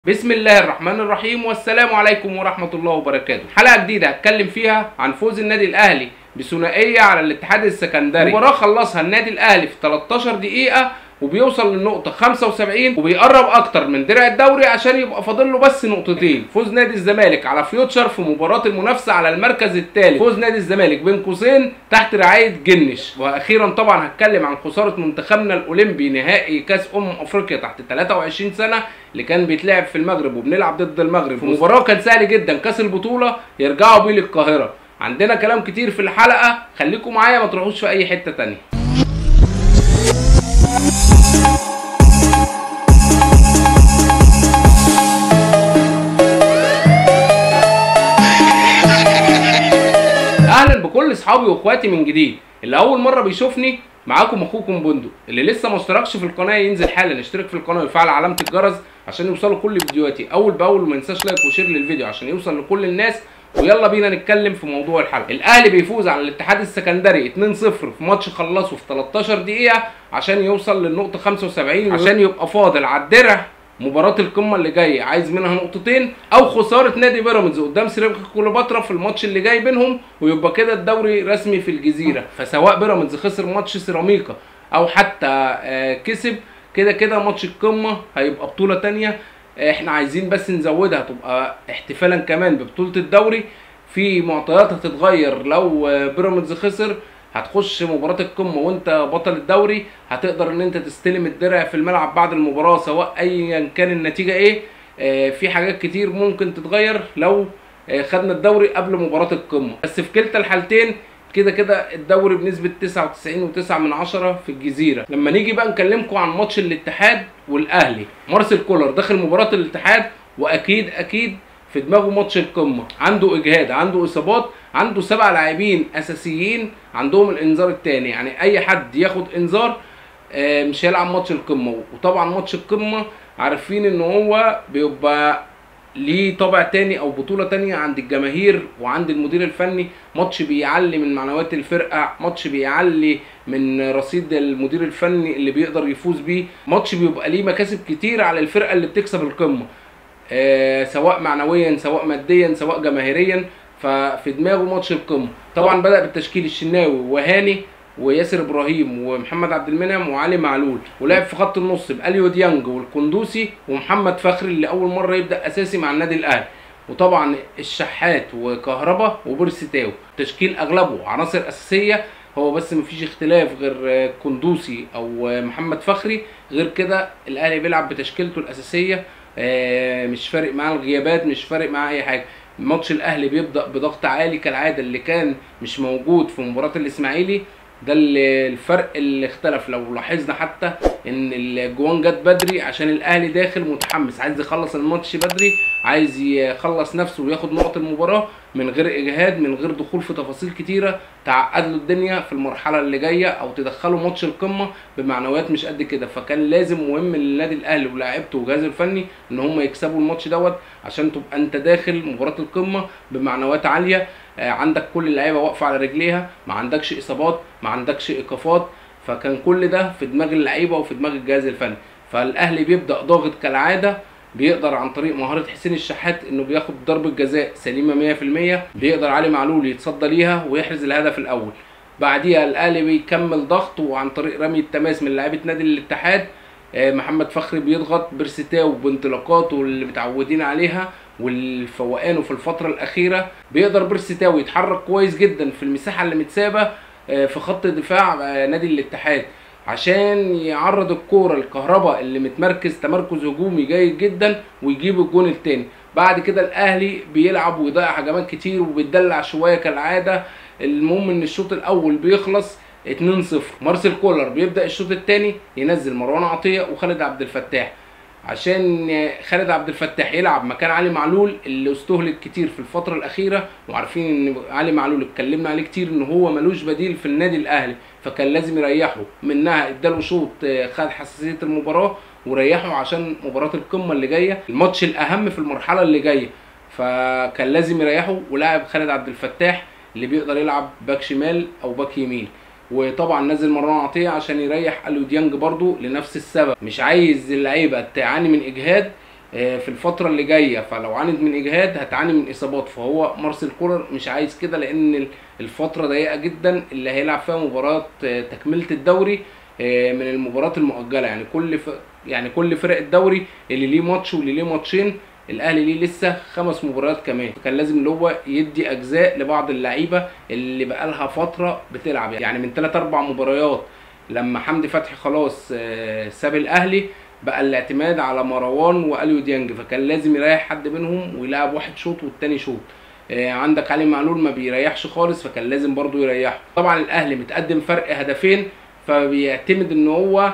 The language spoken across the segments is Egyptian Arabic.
بسم الله الرحمن الرحيم والسلام عليكم ورحمة الله وبركاته حلقة جديدة هتكلم فيها عن فوز النادي الأهلي بثنائية على الاتحاد السكندري مباراة خلصها النادي الأهلي في 13 دقيقة وبيوصل للنقطة 75 وبيقرب أكتر من درع الدوري عشان يبقى فاضل له بس نقطتين فوز نادي الزمالك على فيوتشر في مباراة المنافسة على المركز الثالث فوز نادي الزمالك بين قوسين تحت رعاية جنش وأخيرا طبعا هتكلم عن خسارة منتخبنا الأولمبي نهائي كأس أمم أفريقيا تحت 23 سنة اللي كان بيتلعب في المغرب وبنلعب ضد المغرب في مباراة كان سهل جدا كأس البطولة يرجعوا بيه للقاهرة عندنا كلام كتير في الحلقة خليكم معايا ما تروحوش في أي حتة تانية اهلا بكل اصحابي واخواتي من جديد اللي اول مره بيشوفني معاكم اخوكم بندق اللي لسه ما اشتركش في القناه ينزل حالا يشترك في القناه ويفعل علامه الجرس عشان يوصلوا كل فيديوهاتي اول باول وما ينساش لايك وشير للفيديو عشان يوصل لكل الناس ويلا بينا نتكلم في موضوع الحلقه الاهلي بيفوز على الاتحاد السكندري 2-0 في ماتش خلصه في 13 دقيقه عشان يوصل للنقطه 75 عشان يبقى فاضل على الدرع مباراة القمة اللي جاية عايز منها نقطتين أو خسارة نادي بيراميدز قدام سيراميكا كليوباترا في الماتش اللي جاي بينهم ويبقى كده الدوري رسمي في الجزيرة فسواء بيراميدز خسر ماتش سيراميكا أو حتى آه، كسب كده كده ماتش القمة هيبقى بطولة تانية آه، احنا عايزين بس نزودها تبقى احتفالا كمان ببطولة الدوري في معطيات هتتغير لو آه، بيراميدز خسر هتخش مباراة القمة وانت بطل الدوري هتقدر ان انت تستلم الدرع في الملعب بعد المباراة سواء ايا كان النتيجة ايه آه، في حاجات كتير ممكن تتغير لو آه، خدنا الدوري قبل مباراة القمة بس في كلتا الحالتين كده كده الدوري بنسبة 99.9 من عشرة في الجزيرة لما نيجي بقى نكلمكم عن ماتش الاتحاد والاهلي مارسيل كولر داخل مباراة الاتحاد واكيد اكيد في دماغه ماتش القمه عنده اجهاد عنده اصابات عنده سبع لاعبين اساسيين عندهم الانذار الثاني يعني اي حد ياخد انذار آه، مش هيلعب ماتش القمه وطبعا ماتش القمه عارفين ان هو بيبقى ليه طابع تاني او بطوله تانية عند الجماهير وعند المدير الفني ماتش بيعلي من معنويات الفرقه ماتش بيعلي من رصيد المدير الفني اللي بيقدر يفوز بيه ماتش بيبقى ليه مكاسب كتير على الفرقه اللي بتكسب القمه آه، سواء معنويا سواء ماديا سواء جماهيريا ففي دماغه ماتش القمه طبعا بدا بالتشكيل الشناوي وهاني وياسر ابراهيم ومحمد عبد المنعم وعلي معلول ولعب في خط النص باليو ديانج والقندوسي ومحمد فخري اللي اول مره يبدا اساسي مع النادي الاهلي وطبعا الشحات وكهربا وبرستاو تشكيل اغلبه عناصر اساسيه هو بس مفيش اختلاف غير كندوسي او محمد فخري غير كده الاهلي بيلعب بتشكيلته الاساسيه آه، مش فارق معاه الغيابات مش فارق معاه اي حاجه ماتش الاهلي بيبدا بضغط عالي كالعاده اللي كان مش موجود في مباراه الاسماعيلي ده اللي- الفرق اللي اختلف لو لاحظنا حتى ان الجوان جت بدري عشان الاهلي داخل متحمس عايز يخلص الماتش بدري عايز يخلص نفسه وياخد نقط المباراه من غير اجهاد من غير دخول في تفاصيل كتيره تعقد له الدنيا في المرحله اللي جايه او تدخله ماتش القمه بمعنويات مش قد كده فكان لازم مهم للنادي الاهلي ولاعيبته وجهازه الفني ان هم يكسبوا الماتش دوت عشان تبقى انت داخل مباراه القمه بمعنويات عاليه آه، عندك كل اللعيبه واقفه على رجليها ما عندكش اصابات ما عندكش ايقافات فكان كل ده في دماغ اللعيبه وفي دماغ الجهاز الفني فالاهلي بيبدا ضاغط كالعاده بيقدر عن طريق مهاره حسين الشحات انه بياخد ضربه جزاء سليمه 100% بيقدر علي معلول يتصدى ليها ويحرز الهدف الاول بعديها الاهلي بيكمل ضغطه وعن طريق رمي التماس من لعيبه نادي الاتحاد آه، محمد فخري بيضغط بيرستاو بانطلاقاته اللي متعودين عليها والفوقانه في الفتره الاخيره بيقدر بيرستاو يتحرك كويس جدا في المساحه اللي متسابه آه، في خط دفاع آه، نادي الاتحاد عشان يعرض الكوره الكهرباء اللي متمركز تمركز هجومي جيد جدا ويجيب الجون التاني بعد كده الاهلي بيلعب ويضيع هجمات كتير وبيتدلع شويه كالعاده المهم ان الشوط الاول بيخلص 2-0 مارسيل كولر بيبدا الشوط الثاني ينزل مروان عطيه وخالد عبد الفتاح عشان خالد عبد الفتاح يلعب مكان علي معلول اللي استهلك كتير في الفتره الاخيره وعارفين ان علي معلول اتكلمنا عليه كتير ان هو ملوش بديل في النادي الاهلي فكان لازم يريحه منها اداله شوط آه، خد حساسيه المباراه وريحه عشان مباراه القمه اللي جايه الماتش الاهم في المرحله اللي جايه فكان لازم يريحه ولاعب خالد عبد الفتاح اللي بيقدر يلعب باك شمال او باك يمين وطبعا نزل مروان عطيه عشان يريح اليو ديانج برضو لنفس السبب مش عايز اللعيبه تعاني من اجهاد آه، في الفترة اللي جاية فلو عانت من إجهاد هتعاني من إصابات فهو مارسيل كولر مش عايز كده لأن ال- الفترة ضيقة جدا اللي هيلعب فيها مباراة آه، تكملة الدوري آه، من المباريات المؤجلة يعني كل ف... يعني كل فرق الدوري اللي ليه ماتش واللي ليه ماتشين الاهلي ليه لسه خمس مباريات كمان كان لازم اللي هو يدي اجزاء لبعض اللعيبه اللي بقالها فتره بتلعب يعني من 3 4 مباريات لما حمدي فتحي خلاص آه، ساب الاهلي بقى الاعتماد على مروان واليو ديانج فكان لازم يريح حد منهم ويلعب واحد شوط والتاني شوط آه، عندك علي معلول ما بيريحش خالص فكان لازم برضو يريحه طبعا الاهلي متقدم فرق هدفين فبيعتمد ان هو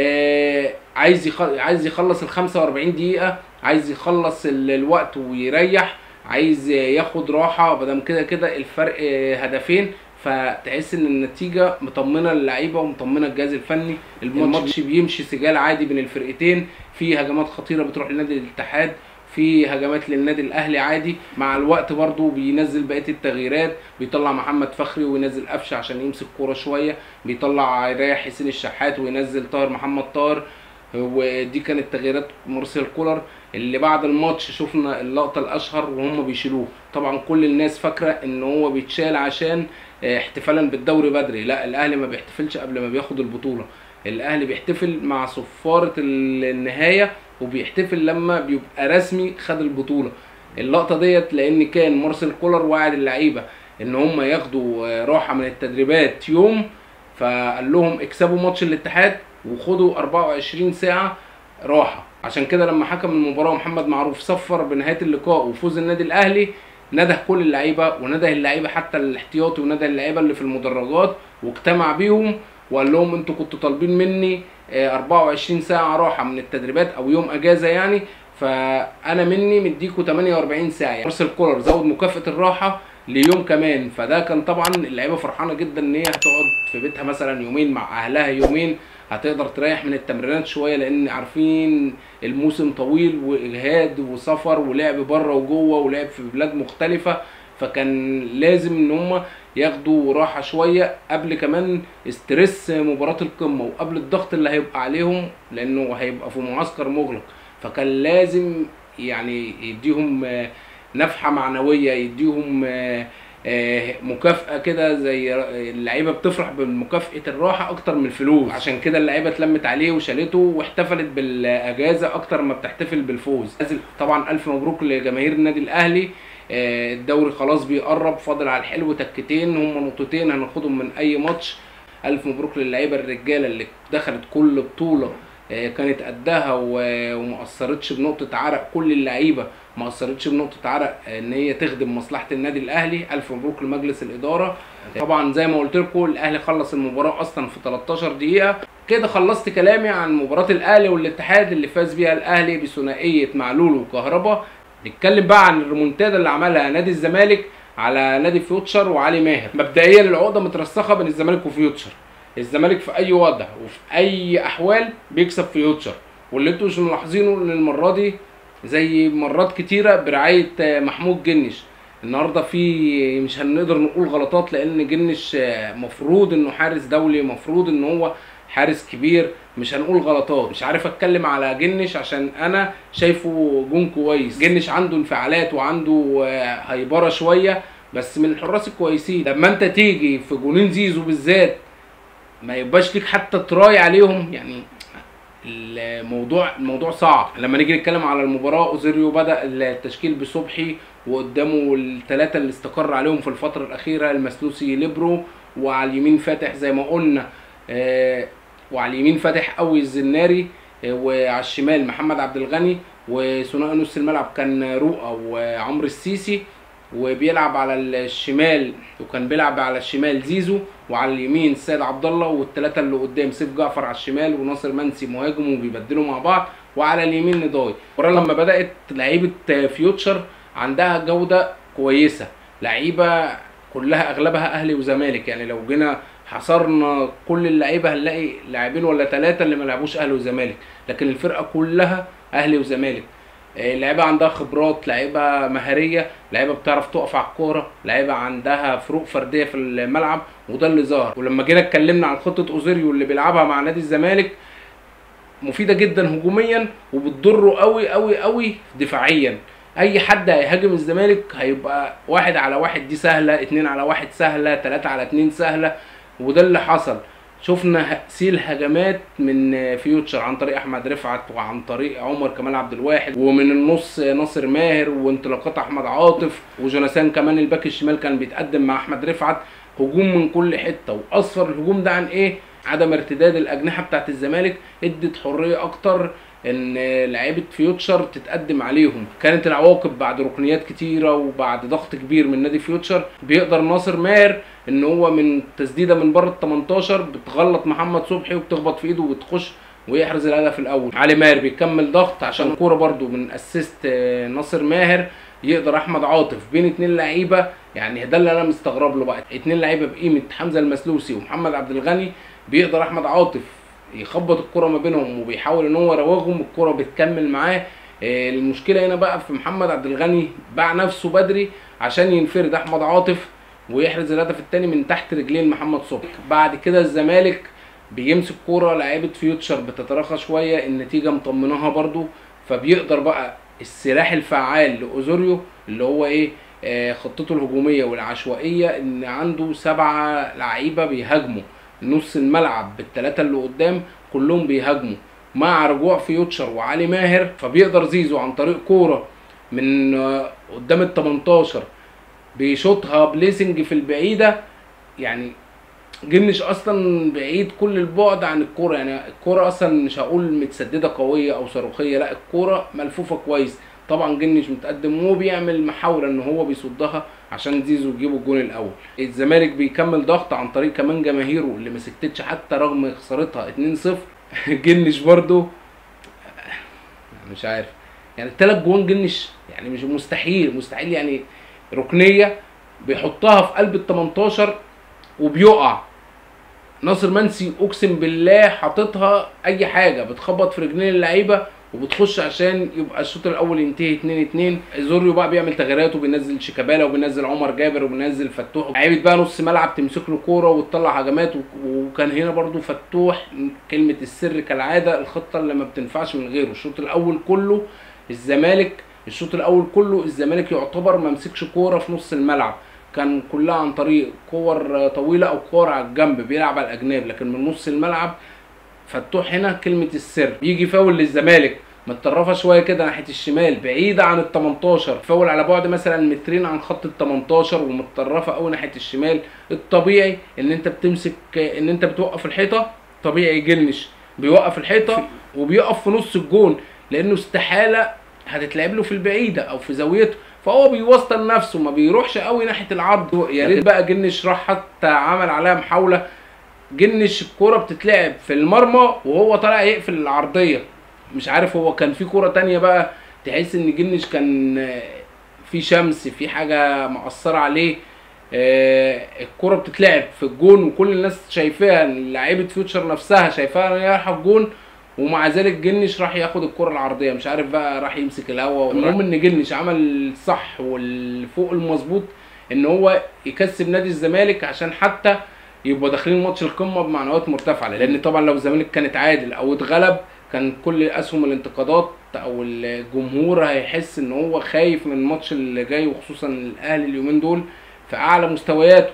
آه، عايز يخ- عايز يخلص ال 45 دقيقة عايز يخلص ال- الوقت ويريح عايز ياخد راحة مادام كده كده الفرق آه، هدفين فتحس ان النتيجة مطمنة اللعيبة ومطمنة الجهاز الفني الماتش بيمشي سجال عادي بين الفرقتين في هجمات خطيرة بتروح لنادي الاتحاد في هجمات للنادي الاهلي عادي مع الوقت برضو بينزل بقيه التغييرات بيطلع محمد فخري وينزل قفشه عشان يمسك كوره شويه بيطلع يريح حسين الشحات وينزل طاهر محمد طاهر ودي كانت تغييرات مارسيل كولر اللي بعد الماتش شفنا اللقطه الاشهر وهم بيشيلوه طبعا كل الناس فاكره ان هو بيتشال عشان آه، احتفالا بالدوري بدري لا الاهلي ما بيحتفلش قبل ما بياخد البطوله الاهلي بيحتفل مع صفاره النهايه وبيحتفل لما بيبقى رسمي خد البطوله اللقطه ديت لان كان مارسيل كولر وعد اللعيبه ان هم ياخدوا آه، راحه من التدريبات يوم فقال لهم اكسبوا ماتش الاتحاد وخدوا 24 ساعه راحه عشان كده لما حكم المباراه محمد معروف صفر بنهايه اللقاء وفوز النادي الاهلي نده كل اللعيبه ونده اللعيبه حتى الاحتياطي ونده اللعيبه اللي في المدرجات واجتمع بيهم وقال لهم انتوا كنتوا طالبين مني آه، 24 ساعه راحه من التدريبات او يوم اجازه يعني فانا مني مديكوا 48 ساعه يعني مارسيل كولر زود مكافاه الراحه ليوم كمان فده كان طبعا اللعيبه فرحانه جدا ان هي هتقعد في بيتها مثلا يومين مع اهلها يومين هتقدر تريح من التمرينات شويه لان عارفين الموسم طويل واجهاد وسفر ولعب بره وجوه ولعب في بلاد مختلفه فكان لازم ان هم ياخدوا راحه شويه قبل كمان استرس مباراه القمه وقبل الضغط اللي هيبقى عليهم لانه هيبقى في معسكر مغلق فكان لازم يعني يديهم آه، نفحه معنويه يديهم آه، آه، مكافأة كده زي اللعيبة بتفرح بمكافأة الراحة أكتر من الفلوس عشان كده اللعيبة اتلمت عليه وشالته واحتفلت بالأجازة أكتر ما بتحتفل بالفوز طبعا ألف مبروك لجماهير النادي الأهلي آه، الدوري خلاص بيقرب فاضل على الحلو تكتين هم نقطتين هناخدهم من أي ماتش ألف مبروك للعيبة الرجالة اللي دخلت كل بطولة آه، كانت قدها و- وما اثرتش بنقطه عرق كل اللعيبه ما اثرتش بنقطه عرق آه، ان هي تخدم مصلحه النادي الاهلي الف مبروك لمجلس الاداره طبعا زي ما قلت لكم الاهلي خلص المباراه اصلا في 13 دقيقه كده خلصت كلامي عن مباراه الاهلي والاتحاد اللي فاز بيها الاهلي بثنائيه معلول وكهربا نتكلم بقى عن الريمونتادا اللي عملها نادي الزمالك على نادي فيوتشر وعلي ماهر مبدئيا العقده مترسخه بين الزمالك وفيوتشر الزمالك في اي وضع وفي اي احوال بيكسب فيوتشر واللي انتوا مش ملاحظينه ان المره دي زي مرات كتيره برعايه آه، محمود جنش النهارده في مش هنقدر نقول غلطات لان جنش آه، مفروض انه حارس دولي مفروض ان هو حارس كبير مش هنقول غلطات مش عارف اتكلم على جنش عشان انا شايفه جون كويس جنش عنده انفعالات وعنده آه، هيبره شويه بس من الحراس الكويسين لما انت تيجي في جونين زيزو بالذات ما يبقاش ليك حتى تراي عليهم يعني الموضوع الموضوع صعب لما نيجي نتكلم على المباراه اوزيريو بدا التشكيل بصبحي وقدامه الثلاثه اللي استقر عليهم في الفتره الاخيره المسلوسي ليبرو وعلى اليمين فاتح زي ما قلنا آه، وعلى اليمين فاتح قوي الزناري آه، وعلى الشمال محمد عبد الغني وثنائي نص الملعب كان رؤى وعمرو السيسي وبيلعب على الشمال وكان بيلعب على الشمال زيزو وعلى اليمين سيد عبد الله والثلاثه اللي قدام سيف جعفر على الشمال وناصر منسي مهاجم وبيبدلوا مع بعض وعلى اليمين نضاي ورا لما بدات لعيبه فيوتشر عندها جوده كويسه لعيبه كلها اغلبها اهلي وزمالك يعني لو جينا حصرنا كل اللعيبه هنلاقي لاعبين ولا ثلاثه اللي ما لعبوش اهلي وزمالك لكن الفرقه كلها اهلي وزمالك آه، لعيبه عندها خبرات لعيبه مهاريه لعيبه بتعرف تقف على الكوره لعيبه عندها فروق فرديه في الملعب وده اللي ظهر ولما جينا اتكلمنا عن خطه اوزيريو اللي بيلعبها مع نادي الزمالك مفيده جدا هجوميا وبتضره قوي قوي قوي دفاعيا اي حد هيهاجم الزمالك هيبقى واحد على واحد دي سهله اتنين على واحد سهله تلاته على اتنين سهله وده اللي حصل شفنا ه- سيل هجمات من فيوتشر عن طريق احمد رفعت وعن طريق عمر كمال عبد الواحد ومن النص ناصر ماهر وانطلاقات احمد عاطف وجوناثان كمان الباك الشمال كان بيتقدم مع احمد رفعت هجوم من كل حته واصفر الهجوم ده عن ايه عدم ارتداد الاجنحه بتاعت الزمالك ادت حريه اكتر ان لعيبه فيوتشر تتقدم عليهم كانت العواقب بعد ركنيات كتيره وبعد ضغط كبير من نادي فيوتشر بيقدر ناصر ماهر ان هو من تسديده من بره ال 18 بتغلط محمد صبحي وبتخبط في ايده وبتخش ويحرز الهدف الاول علي ماهر بيكمل ضغط عشان الكوره برده من اسيست آه، ناصر ماهر يقدر احمد عاطف بين اتنين لعيبه يعني ده اللي انا مستغرب له بقى اتنين لعيبه بقيمه حمزه المسلوسي ومحمد عبد الغني بيقدر احمد عاطف يخبط الكرة ما بينهم وبيحاول ان هو يراوغهم الكرة بتكمل معاه آه، المشكلة هنا بقى في محمد عبد الغني باع نفسه بدري عشان ينفرد احمد عاطف ويحرز الهدف الثاني من تحت رجلين محمد صبحي بعد كده الزمالك بيمسك كورة لعيبة فيوتشر بتتراخى شوية النتيجة مطمناها برضو فبيقدر بقى السلاح الفعال لاوزوريو اللي هو ايه آه، خطته الهجوميه والعشوائيه ان عنده سبعه لعيبه بيهاجموا نص الملعب بالثلاثه اللي قدام كلهم بيهاجموا مع رجوع فيوتشر وعلي ماهر فبيقدر زيزو عن طريق كوره من آه، قدام ال 18 بيشوطها بليسنج في البعيده يعني جنش اصلا بعيد كل البعد عن الكوره يعني الكوره اصلا مش هقول متسدده قويه او صاروخيه لا الكوره ملفوفه كويس طبعا جنش متقدم وبيعمل محاوله ان هو بيصدها عشان زيزو يجيبوا الجون الاول الزمالك بيكمل ضغط عن طريق كمان جماهيره اللي ما سكتتش حتى رغم خسارتها 2-0 جنش برضو مش عارف يعني الثلاث جوان جنش يعني مش مستحيل مستحيل يعني ركنيه بيحطها في قلب ال 18 وبيقع ناصر منسي اقسم بالله حاططها اي حاجه بتخبط في رجلين اللعيبه وبتخش عشان يبقى الشوط الاول ينتهي 2 2 زوريو بقى بيعمل تغييرات وبينزل شيكابالا وبينزل عمر جابر وبينزل فتوح لعيبه بقى نص ملعب تمسك له كوره وتطلع هجمات و- وكان هنا برضو فتوح كلمه السر كالعاده الخطه اللي ما بتنفعش من غيره الشوط الاول كله الزمالك الشوط الاول كله الزمالك يعتبر ما مسكش كوره في نص الملعب كان كلها عن طريق كور طويله او كور على الجنب بيلعب على الاجناب لكن من نص الملعب فتوح هنا كلمه السر بيجي فاول للزمالك متطرفه شويه كده ناحيه الشمال بعيده عن ال 18 فاول على بعد مثلا مترين عن خط ال 18 ومتطرفه قوي ناحيه الشمال الطبيعي ان انت بتمسك ان انت بتوقف الحيطه طبيعي جنش بيوقف الحيطه وبيقف في نص الجون لانه استحاله هتتلعب له في البعيده او في زاويته فهو بيوسطن نفسه ما بيروحش قوي ناحيه العرض يا ريت بقى جنش راح حتى عمل عليها محاوله جنش الكوره بتتلعب في المرمى وهو طالع يقفل العرضيه مش عارف هو كان في كوره تانية بقى تحس ان جنش كان آه، في شمس في حاجه مأثره عليه آه، الكوره بتتلعب في الجون وكل الناس شايفاها إن لعيبه فيوتشر نفسها شايفاها ان هي رايحه الجون ومع ذلك جنش راح ياخد الكره العرضيه مش عارف بقى راح يمسك الهوا المهم ان جنش عمل الصح والفوق المظبوط ان هو يكسب نادي الزمالك عشان حتى يبقى داخلين ماتش القمه بمعنويات مرتفعه لان طبعا لو الزمالك كان اتعادل او اتغلب كان كل اسهم الانتقادات او الجمهور هيحس ان هو خايف من الماتش اللي جاي وخصوصا الاهلي اليومين دول في اعلى مستوياته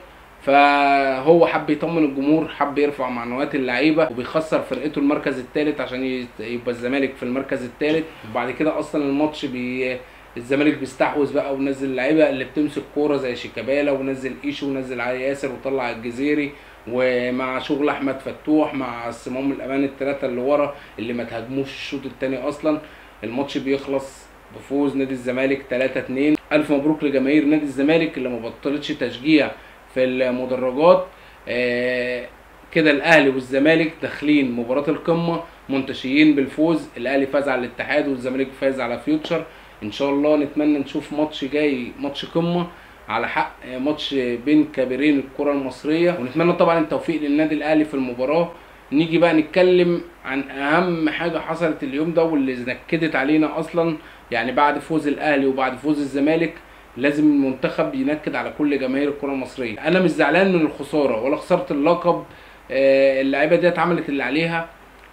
فهو حب يطمن الجمهور حب يرفع معنويات اللعيبه وبيخسر فرقته المركز الثالث عشان ي- يبقى الزمالك في المركز الثالث وبعد كده اصلا الماتش بي الزمالك بيستحوذ بقى ونزل اللعيبه اللي بتمسك كوره زي شيكابالا ونزل ايشو ونزل علي ياسر وطلع الجزيري ومع شغل احمد فتوح مع صمام الامان الثلاثه اللي ورا اللي ما تهاجموش الشوط الثاني اصلا الماتش بيخلص بفوز نادي الزمالك 3 2 الف مبروك لجماهير نادي الزمالك اللي ما بطلتش تشجيع في المدرجات آه، كده الاهلي والزمالك داخلين مباراه القمه منتشيين بالفوز الاهلي فاز على الاتحاد والزمالك فاز على فيوتشر ان شاء الله نتمنى نشوف ماتش جاي ماتش قمه على حق آه، ماتش بين كبيرين الكره المصريه ونتمنى طبعا التوفيق للنادي الاهلي في المباراه نيجي بقى نتكلم عن اهم حاجه حصلت اليوم ده واللي نكدت علينا اصلا يعني بعد فوز الاهلي وبعد فوز الزمالك لازم المنتخب ينكد على كل جماهير الكره المصريه انا مش زعلان من الخساره ولا خساره اللقب آه، اللعيبه ديت عملت اللي عليها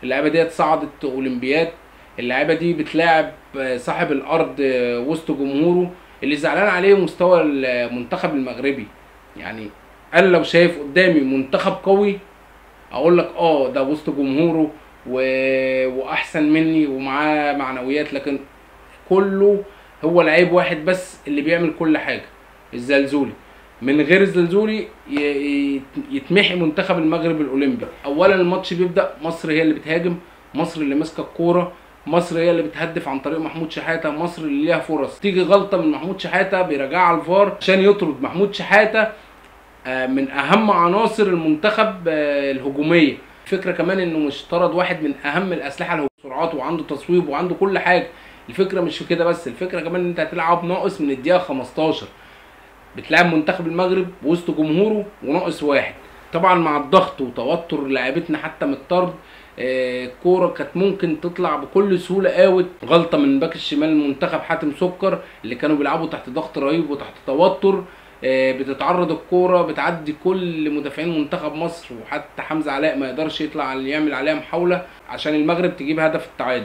اللعيبه ديت صعدت اولمبياد اللعيبه دي بتلاعب آه، صاحب الارض آه، وسط جمهوره اللي زعلان عليه مستوى المنتخب المغربي يعني انا لو شايف قدامي منتخب قوي اقول لك اه ده وسط جمهوره و... واحسن مني ومعاه معنويات لكن كله هو لعيب واحد بس اللي بيعمل كل حاجه الزلزولي من غير الزلزولي ي... ي- يتمحي منتخب المغرب الاولمبي اولا الماتش بيبدا مصر هي اللي بتهاجم مصر اللي ماسكه الكوره مصر هي اللي بتهدف عن طريق محمود شحاته مصر اللي ليها فرص تيجي غلطه من محمود شحاته بيرجعها على الفار عشان يطرد محمود شحاته آه، من اهم عناصر المنتخب آه، الهجوميه الفكره كمان انه مش طرد واحد من اهم الاسلحه الهجوميه سرعات وعنده تصويب وعنده كل حاجه الفكره مش في كده بس الفكره كمان ان انت هتلعب ناقص من الدقيقه 15 بتلعب منتخب المغرب وسط جمهوره وناقص واحد طبعا مع الضغط وتوتر لعيبتنا حتى من الطرد آه، الكوره كانت ممكن تطلع بكل سهوله اوت غلطه من باك الشمال المنتخب حاتم سكر اللي كانوا بيلعبوا تحت ضغط رهيب وتحت توتر آه، بتتعرض الكوره بتعدي كل مدافعين منتخب مصر وحتى حمزه علاء ما يقدرش يطلع اللي يعمل عليها محاوله عشان المغرب تجيب هدف التعادل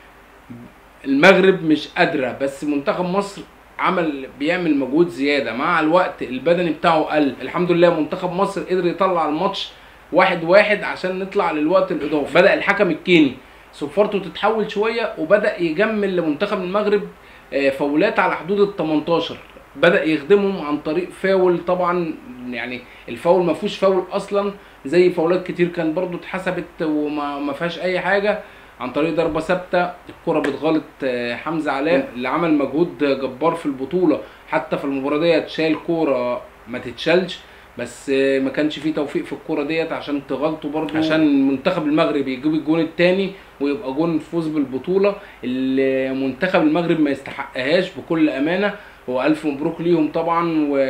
المغرب مش قادره بس منتخب مصر عمل بيعمل مجهود زياده مع الوقت البدني بتاعه قل الحمد لله منتخب مصر قدر يطلع الماتش واحد واحد عشان نطلع للوقت الاضافي بدا الحكم الكيني صفارته تتحول شويه وبدا يجمل لمنتخب المغرب آه، فاولات على حدود ال 18 بدا يخدمهم عن طريق فاول طبعا يعني الفاول ما فيهوش فاول اصلا زي فاولات كتير كان برضو اتحسبت وما ما فيهاش اي حاجه عن طريق ضربه ثابته الكره بتغلط آه، حمزه علاء اللي عمل مجهود جبار في البطوله حتى في المباراه ديت شايل كوره ما تتشالش بس آه، ما كانش فيه توفيق في الكوره ديت عشان تغلطوا برضو عشان منتخب المغرب يجيب الجون الثاني ويبقى جون فوز بالبطوله اللي منتخب المغرب ما يستحقهاش بكل امانه والف مبروك ليهم طبعا و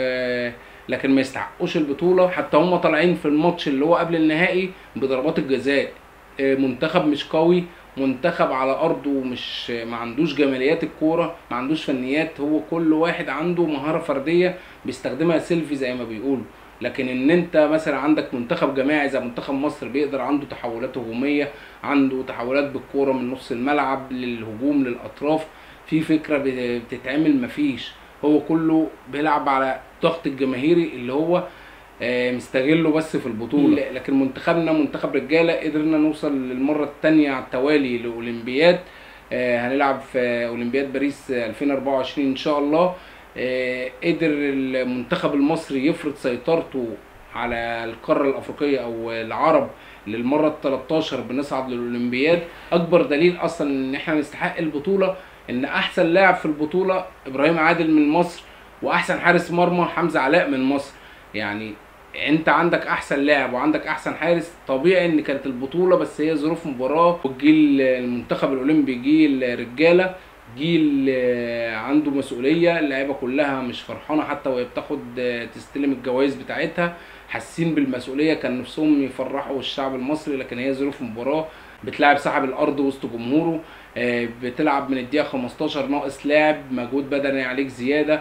لكن ما يستحقوش البطوله حتى هم طالعين في الماتش اللي هو قبل النهائي بضربات الجزاء آه، منتخب مش قوي منتخب على ارضه مش ما عندوش جماليات الكوره ما عندوش فنيات هو كل واحد عنده مهاره فرديه بيستخدمها سيلفي زي ما بيقولوا لكن ان انت مثلا عندك منتخب جماعي زي منتخب مصر بيقدر عنده تحولات هجوميه عنده تحولات بالكوره من نص الملعب للهجوم للاطراف في فكره بت- بتتعمل مفيش هو كله بيلعب على الضغط الجماهيري اللي هو آه، مستغله بس في البطوله لكن منتخبنا منتخب رجاله قدرنا نوصل للمره الثانيه على التوالي لاولمبياد آه، هنلعب في اولمبياد باريس 2024 ان شاء الله آه، قدر المنتخب المصري يفرض سيطرته على القاره الافريقيه او العرب للمره ال 13 بنصعد للاولمبياد اكبر دليل اصلا ان احنا نستحق البطوله ان احسن لاعب في البطوله ابراهيم عادل من مصر واحسن حارس مرمى حمزه علاء من مصر يعني انت عندك احسن لاعب وعندك احسن حارس طبيعي ان كانت البطوله بس هي ظروف مباراه والجيل المنتخب الاولمبي جيل رجاله جيل آه، عنده مسؤوليه اللعيبه كلها مش فرحانه حتى وهي بتاخد آه، تستلم الجوائز بتاعتها حاسين بالمسؤوليه كان نفسهم يفرحوا الشعب المصري لكن هي ظروف مباراه بتلعب صاحب الارض وسط جمهوره آه، بتلعب من الدقيقه 15 ناقص لاعب مجهود بدني عليك زياده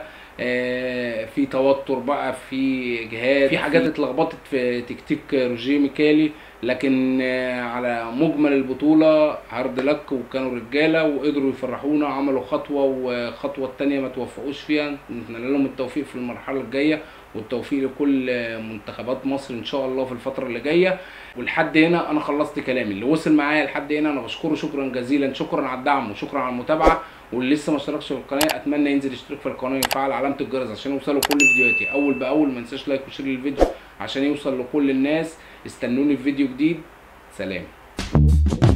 آه، في توتر بقى في جهاد في حاجات اتلخبطت في تكتيك روجيه ميكالي لكن آه، على مجمل البطوله هارد لك وكانوا رجاله وقدروا يفرحونا عملوا خطوه والخطوه الثانيه ما توفقوش فيها نتمنى لهم التوفيق في المرحله الجايه والتوفيق لكل آه، منتخبات مصر ان شاء الله في الفتره اللي جايه ولحد هنا انا خلصت كلامي اللي وصل معايا لحد هنا انا بشكره شكرا جزيلا شكرا على الدعم وشكرا على المتابعه واللي لسه ما اشتركش في القناه اتمنى ينزل يشترك في القناه ويفعل علامه الجرس عشان يوصلوا كل فيديوهاتي اول باول ما انساش لايك وشير للفيديو عشان يوصل لكل الناس استنوني في فيديو جديد سلام